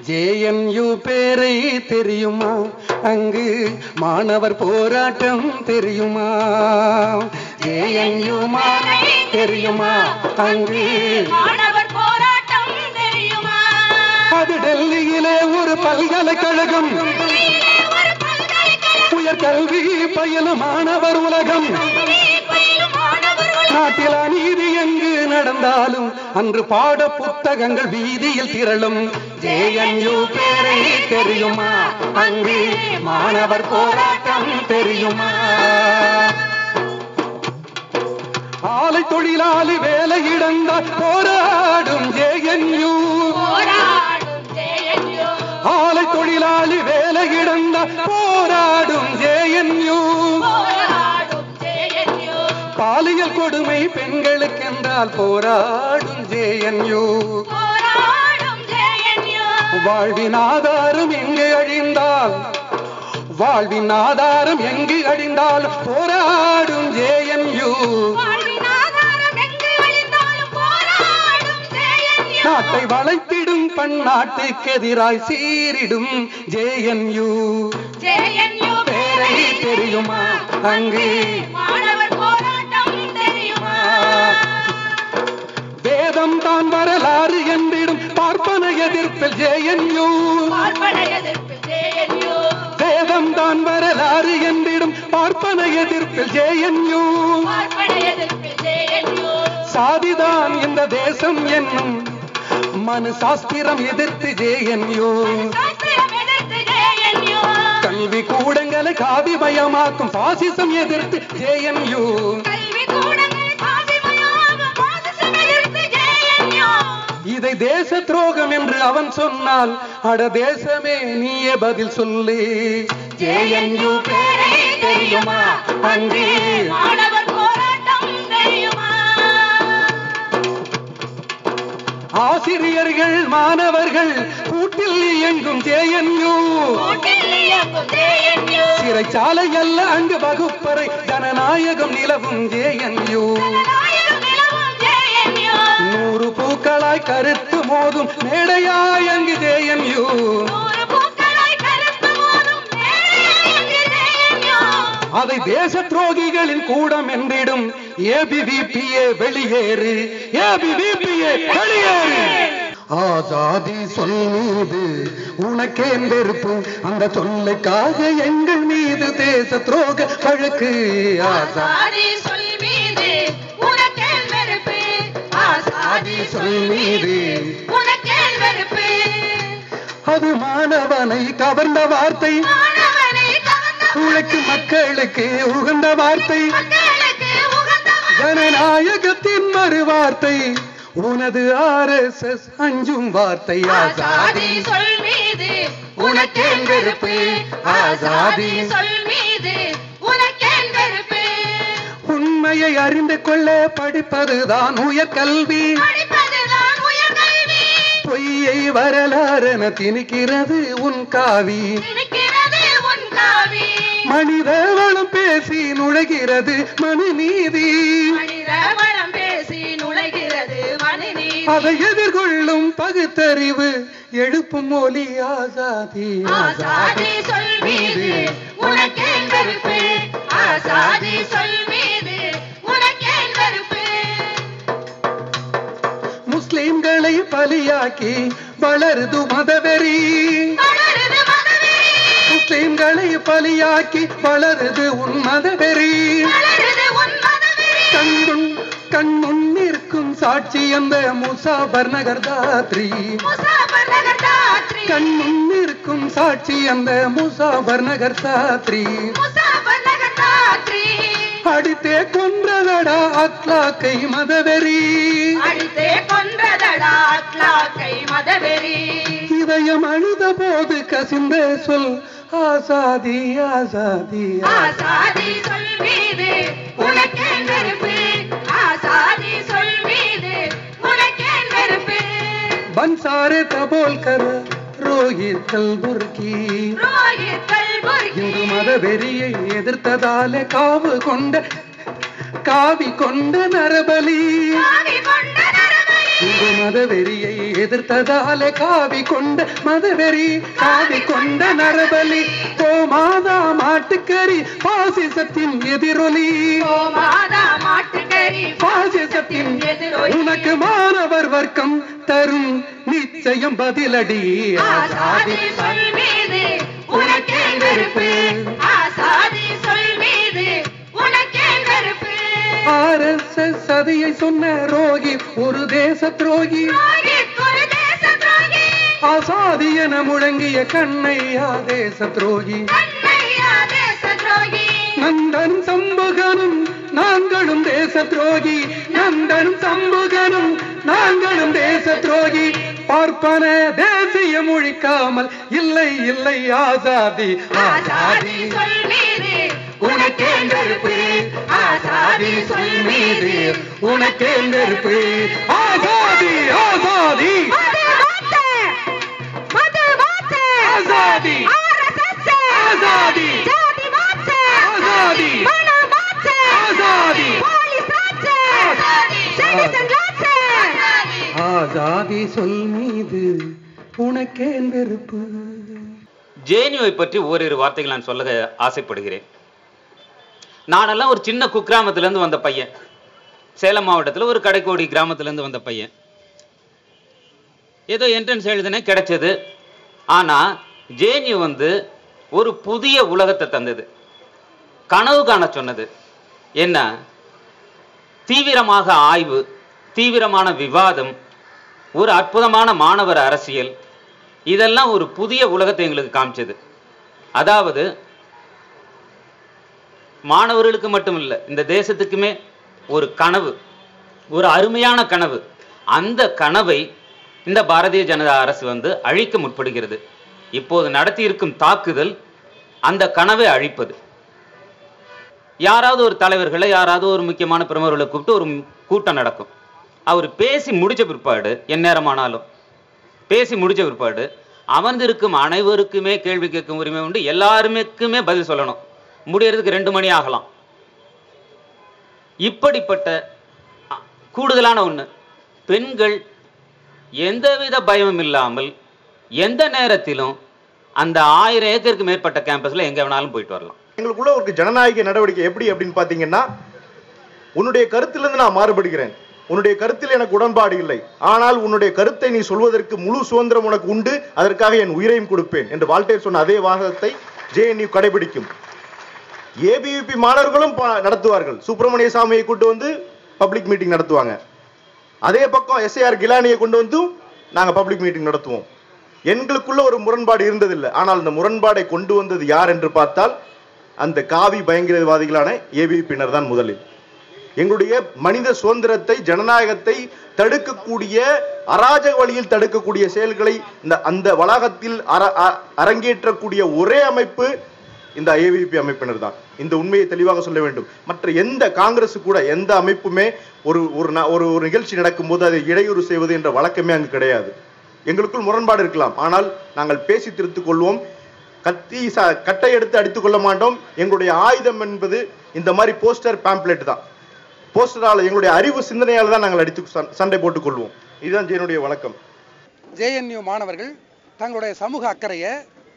JNU பேரை தெரியுமா அங்கு மாணவர் போராட்டம் தெரியுமா ஜேஎன்யூ மானை தெரியுமா அங்கு மாணவர் போராட்டம் தெரியுமா அது டெல்லியிலே ஒரு பல்கலைக்கழகம் ஒரு பல்கலைக்கழகம் உயர்கல்வி பயிலும் மாணவர் உலகம் பயிலும் மாணவர்கள் நாட்டில் அநீதி எங்கு நடந்தாலும் அன்று பாட புத்தகங்கள் வீதியில் திரளும் ஜேஎன்யூ பேரை தெரியுமா அங்கு மாணவர் போராட்டம் தெரியுமா ஆலை தொழிலாளி வேலை இழந்தால் போராடும் ஜேஎன்யூ போராடும் ஜேஎன்யூ ஆலை தொழிலாளி வேலை இழந்தால் போராடும் ஜேஎன்யூ போராடும் ஜேஎன்யூ பாலியல் கொடுமை பெண்களுக்கென்றால் போராடும் ஜேஎன்யூ போராடும் ஜேஎன்யூ வாழ்வின் ஆதாரம் எங்கு அழிந்தால் வாழ்வின் ஆதாரம் எங்கு அழிந்தால் போராடும் ஜேஎன்யூ வாழ்வின் ஆதாரம் எங்கு அழிந்தாலும் போராடும் ஜேஎன்யூ நாட்டை வளைத்திடும் பன்னாட்டுக்கு எதிராய் சீரிடும் ஜேஎன்யூ ஜேஎன்யூ பேரை தெரியுமா அங்கு மாணவர் போராட்டம் தெரியுமா வேதம் தான் வரலாறு என்றிடும் பார்ப்பன எதிர்ப்பில் ஜேஎன்யூ பார்ப்பன எதிர்ப்பு ஜேஎன்யூ வேதம் தான் வரலாறு என்றிடும் பார்ப்பன எதிர்ப்பில் ஜேஎன்யூ பார்ப்பன எதிர்ப்பு ஜேஎன்யூ சாதிதான் இந்த தேசம் என்னும் மனு சாஸ்திரம் எதிர்த்து ஜேஎன்யூ சாஸ்திரம் எதிர்த்து ஜேஎன்யூ கல்வி கூடங்களை காவிமயமாக்கும் பாசிசம் எதிர்த்து ஜேஎன்யூ கல்வி கூடங்கள் காவிமயாகும் பாசிசம் எதிர்த்து ஜேஎன்யூ இதை தேச துரோகம் என்று அவன் சொன்னால் அட தேசமே நீயே பதில் சொல்லு ஜேஎன்யூ பேரை தெரியுமா அங்கு மாணவர் போராட்டம் தெரியுமா ஆசிரியர்கள் மாணவர்கள் கூட்டில் இயங்கும் ஜேஎன்யூ கூட்டில் இயங்கும் ஜேஎன்யூ சிறைச்சாலை அல்ல அங்கு வகுப்பறை ஜனநாயகம் நிலவும் ஜேஎன்யூ நாயகம் நிலவும் ஜேஎன்யூ நூறு பூக்களாய் கருத்து மோதும் மேடையாய் அங்கு ஜேஎன்யூ நூறு பூக்களாய் கருத்து மோதும் மேடையங்கு ஜேஎன்யூ அதை தேச துரோகிகளின் கூடம் என்றிடும் ஏபிவிபிஏ வெளியேறு ஏபிவிபிஏ வெளியேறு ஆசாதி சொல் மீது உனக்கேன் வெறுப்பு அந்த சொல்லுக்காக எங்கள் மீது தேச துரோக வழக்கு ஆசா ஆசாதி சொல் மீது உனக்கேன் வெறுப்பு ஆசாதி சொல் மீது உனக்கேன் வெறுப்பு அது மாணவனை கவர்ந்த வார்த்தை மாணவனை கவர்ந்த உழைக்கு மக்களுக்கு உகந்த வார்த்தை மக்களுக்கு உகந்தவன் ஜனநாயகத்தின் மறு வார்த்தை உனது ஆர்எஸ்எஸ் அஞ்சும் வார்த்தை ஆசாதி ஆசாதி சொல் மீது உனக்கேன் வெறுப்பு ஆசாதி சொல் மீது உனக்கேன் வெறுப்பு உண்மையை அறிந்து கொள்ள படிப்பதுதான் உயர்கல்வி படிப்பதுதான் உயர்கல்வி பொய்யை வரலாறென திணிக்கிறது உன் காவி இருக்கிறது உன் காவி மனித வளம் பேசி நுழைகிறது மனு நீதி மனித வளம் பேசி நுழைகிறது மனுநீதி அதை எதிர்கொள்ளும் பகுத்தறிவு எழுப்பும் மொழி ஆசாதி ஆசாதி சொல் மீது உனக்கேன் வெறுப்பு ஆசாதி சொல் மீது உனக்கேன் வெறுப்பு முஸ்லிம்களை பலியாக்கி வளருது மதவெறி வளருது மதவெறி முஸ்லிம்களை பலியாக்கி வளருது உன் மதவெறி வளருது உன் மதவெறி கண்முன் கண்முன் நிற்கும் சாட்சி அந்த முசாபர் நகர் தாத்ரி முசாபர் நகர் தாத்ரி கண்முன் நிற்கும் சாட்சி அந்த முசாபர் நகர் தாத்ரி முசாபர் நகர் தாத்ரி அடித்தே கொன்றதடா அக்லாக்கை மதவெறி அடித்தே கொன்றதடா அக்லாக்கை மதவெறி இதயம் அழுத போது கசிந்த சொல் ஆசாதி ஆசாதி ஆசாதி சொல் மீது உனக்கேன் வெறுப்பு ஆசாதி சொல் மீது உனக்கேன் வெறுப்பு பன்சாரே தபோல்கர் ரோஹித் கல்புர்கி ரோஹித் கல்புர்கி இந்து மத வெறியை எதிர்த்ததாலே காவு கொண்ட காவி கொண்ட நரபலி காவி கொண்ட நரபலி இந்து மதவெறியை எதிர்த்ததாலே காவி கொண்ட மதவெறி காவி கொண்ட நரபலி ஓ மாதா மாட்டுக்கறி பாசிசத்தின் எதிரொலி ஓ மாதா மாட்டுக்கறி பாசிசத்தின் எதிரொலி. உனக்கு மாணவர் வர்க்கம் தரும் நிச்சயம் பதிலடி ஆசாதி சொல் மீது உனக்கே வெறுப்பு ஆசாதி சொல் மீது உனக்கே வெறுப்பு ஆர்எஸ்எஸ் சதியை சொன்ன ரோகி ஒரு தேச துரோகி துரோகி, ஒரு தேச துரோகி ஆசாதி என முழங்கிய கண்ணையா தேச துரோகி கண்ணையா தேச துரோகி நந்தனும் சம்புகனும் நாங்களும் தேச துரோகி நந்தனும் சம்புகனும் நாங்களும் தேச துரோகி பார்ப்பன தேசிய மொழிக்காமல் இல்லை இல்லை ஆசாதி ஆசாதி சொல் மீது உனக்கே வெறுப்பு ஆசாதி சொல் மீது உனக்கே வெறுப்பு ஆசாதி ஆசாதி மது மாத்த மது மாத்த ஆசாதி ஆர்எஸ்எஸ் ஆசாதி ஜாதி மாத்த ஆசாதி மன மாத்த ஆசாதி போலீஸ் ராஜ் சிட்டிசன் ராஜ் ஆசாதி சொல் மீது உனக்கே வெறுப்பு ஜேஎன்யூவை பற்றி ஓரிரு வார்த்தைகள் நான் சொல்ல ஆசைப்படுகிறேன் நானெல்லாம் ஒரு சின்ன குக்கிராமத்திலேருந்து வந்த பையன் சேலம் மாவட்டத்தில் ஒரு கடைக்கோடி கிராமத்திலேருந்து வந்த பையன் ஏதோ என்ட்ரன்ஸ் எழுதினேன் கிடைச்சது ஆனால் ஜேஎன்யூ வந்து ஒரு புதிய உலகத்தை தந்தது கனவு காண சொன்னது என்ன தீவிரமாக ஆய்வு தீவிரமான விவாதம் ஒரு அற்புதமான மாணவர் அரசியல் இதெல்லாம் ஒரு புதிய உலகத்தை எங்களுக்கு காமிச்சது அதாவது மாணவர்களுக்கு மட்டும் இல்லை இந்த தேசத்துக்குமே ஒரு கனவு ஒரு அருமையான கனவு அந்த கனவை இந்த பாரதிய ஜனதா அரசு வந்து அழிக்க முற்படுகிறது இப்போது நடத்தியிருக்கும் தாக்குதல் அந்த கனவை அழிப்பது யாராவது ஒரு தலைவர்களை யாராவது ஒரு முக்கியமான பிரமுகர்களை கூப்பிட்டு ஒரு கூட்டம் நடக்கும் அவர் பேசி முடிச்ச பிற்பாடு எந்நேரமானாலும் பேசி முடிச்ச பிற்பாடு அமர்ந்திருக்கும் அனைவருக்குமே கேள்வி கேட்கும் உரிமை உண்டு எல்லாருமேக்குமே பதில் சொல்லணும் முடியறதுக்கு ரெண்டு மணி ஆகலாம் இப்படிப்பட்ட அ, கூடுதலான ஒண்ணு பெண்கள் எந்தவித பயமும் இல்லாமல் எந்த நேரத்திலும் அந்த ஆயிரம் ஏக்கருக்கு மேற்பட்ட கேம்பஸ்ல எங்க வேணாலும் போயிட்டு வரலாம் எங்களுக்குள்ள ஒரு ஜனநாயக நடவடிக்கை எப்படி அப்படின்னு பாத்தீங்கன்னா உன்னுடைய கருத்திலிருந்து நான் மாறுபடுகிறேன் உன்னுடைய கருத்தில் எனக்கு உடன்பாடு இல்லை ஆனால் உன்னுடைய கருத்தை நீ சொல்வதற்கு முழு சுதந்திரம் உனக்கு உண்டு அதற்காக என் உயிரையும் கொடுப்பேன் என்று வால்டேர் சொன்ன அதே வாதத்தை ஜேஎன்யூ கடைபிடிக்கும் ஏபிவிபி மாணவர்களும் ப- நடத்துவார்கள் சுப்பிரமணிய சாமியை கூட்டு வந்து பப்ளிக் மீட்டிங் நடத்துவாங்க அதே பக்கம் எஸ்ஏஆர் கிலானியை கொண்டு வந்து நாங்க பப்ளிக் மீட்டிங் நடத்துவோம் எங்களுக்குள்ள ஒரு முரண்பாடு இருந்ததில்லை ஆனால் அந்த முரண்பாடை கொண்டு வந்தது யார் என்று பார்த்தால் அந்த காவி பயங்கரவாதிகளான ஏபிபியினர் தான் முதலில் எங்களுடைய மனித சுதந்திரத்தை ஜனநாயகத்தை தடுக்கக்கூடிய அராஜக வழியில் தடுக்கக்கூடிய செயல்களை இந்த அந்த வளாகத்தில் அர- அ- அரங்கேற்றக்கூடிய ஒரே அமைப்பு இந்த ஏவிபி அமைப்பினர் தான் இந்த உண்மையை தெளிவாக சொல்ல வேண்டும் மற்ற எந்த காங்கிரஸ் கூட எந்த அமைப்புமே ஒரு ஒரு நா- ஒரு ஒரு நிகழ்ச்சி நடக்கும்போது அதை இடையூறு செய்வது என்ற வழக்கமே அங்கு கிடையாது எங்களுக்குள் முரண்பாடு இருக்கலாம் ஆனால் நாங்கள் பேசி திருத்திக் கொள்வோம் கத்தி ச கட்டை எடுத்து அடித்துக் கொள்ள மாட்டோம் எங்களுடைய ஆயுதம் என்பது இந்த மாதிரி போஸ்டர் பேம்ப்ளெட் தான் போஸ்டரால் எங்களுடைய அறிவு சிந்தனையால் தான் நாங்கள் அடித்து சண்- சண்டை போட்டுக் கொள்வோம் இதுதான் என்னுடைய வழக்கம் ஜேஎன்யூ மாணவர்கள் தங்களுடைய சமூக அக்கறையை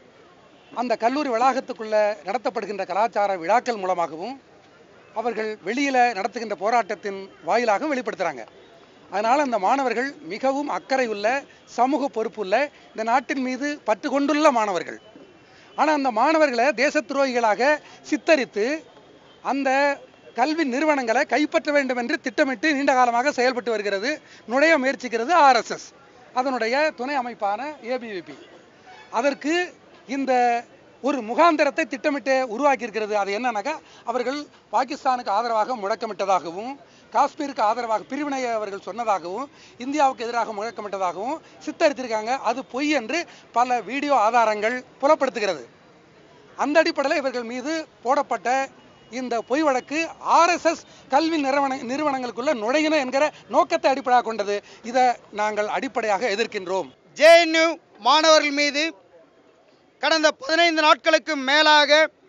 அந்த கல்லூரி வளாகத்துக்குள்ள நடத்தப்படுகின்ற கலாச்சார விழாக்கள் மூலமாகவும் அவர்கள் வெளியில நடத்துகின்ற போராட்டத்தின் வாயிலாகவும் வெளிப்படுத்துறாங்க அதனால அந்த மாணவர்கள் மிகவும் அக்கறை உள்ள சமூக பொறுப்புள்ள இந்த நாட்டின் மீது பற்று கொண்டுள்ள மாணவர்கள் ஆனா அந்த மாணவர்களை தேச துரோகிகளாக சித்தரித்து அந்த கல்வி நிறுவனங்களை கைப்பற்ற வேண்டும் என்று திட்டமிட்டு நீண்ட காலமாக செயல்பட்டு வருகிறது நுழைய முயற்சிக்கிறது ஆர்எஸ்எஸ் அதனுடைய துணை அமைப்பான ஏபிவிபி அதற்கு இந்த ஒரு முகாந்திரத்தை திட்டமிட்டு உருவாக்கி இருக்கிறது அது என்னன்னாக்கா அவர்கள் பாகிஸ்தானுக்கு ஆதரவாக முழக்கமிட்டதாகவும் காஷ்மீருக்கு ஆதரவாக பிரிவினையை அவர்கள் சொன்னதாகவும் இந்தியாவுக்கு எதிராக முழக்கமிட்டதாகவும் சித்தரித்திருக்காங்க அது பொய் என்று பல வீடியோ ஆதாரங்கள் புலப்படுத்துகிறது அந்த அடிப்படையில் இவர்கள் மீது போடப்பட்ட இந்த பொய் வழக்கு ஆர்எஸ்எஸ் கல்வி நிறுவன நிறுவனங்களுக்குள்ள நுழையணும் என்கிற நோக்கத்தை அடிப்படையாக கொண்டது இதை நாங்கள் அடிப்படையாக எதிர்க்கின்றோம் ஜேஎன்யூ மாணவர்கள் மீது கடந்த பதினைந்து நாட்களுக்கு மேலாக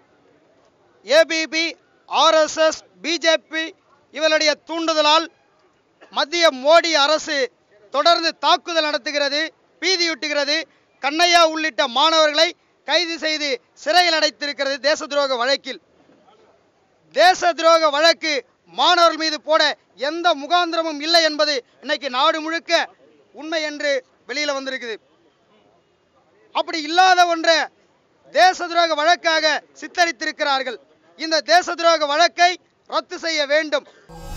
ஏபிபி ஆர்எஸ்எஸ் பிஜேபி இவர்களுடைய தூண்டுதலால் மத்திய மோடி அரசு தொடர்ந்து தாக்குதல் நடத்துகிறது பீதியூட்டுகிறது கண்ணையா உள்ளிட்ட மாணவர்களை கைது செய்து சிறையில் அடைத்திருக்கிறது தேச துரோக வழக்கில் தேச துரோக வழக்கு மாணவர்கள் மீது போட எந்த முகாந்திரமும் இல்லை என்பது இன்னைக்கு நாடு முழுக்க உண்மை என்று வெளியில வந்திருக்குது அப்படி இல்லாத ஒன்றை தேச துரோக வழக்காக சித்தரித்திருக்கிறார்கள் இந்த தேச துரோக வழக்கை ரத்து செய்ய வேண்டும்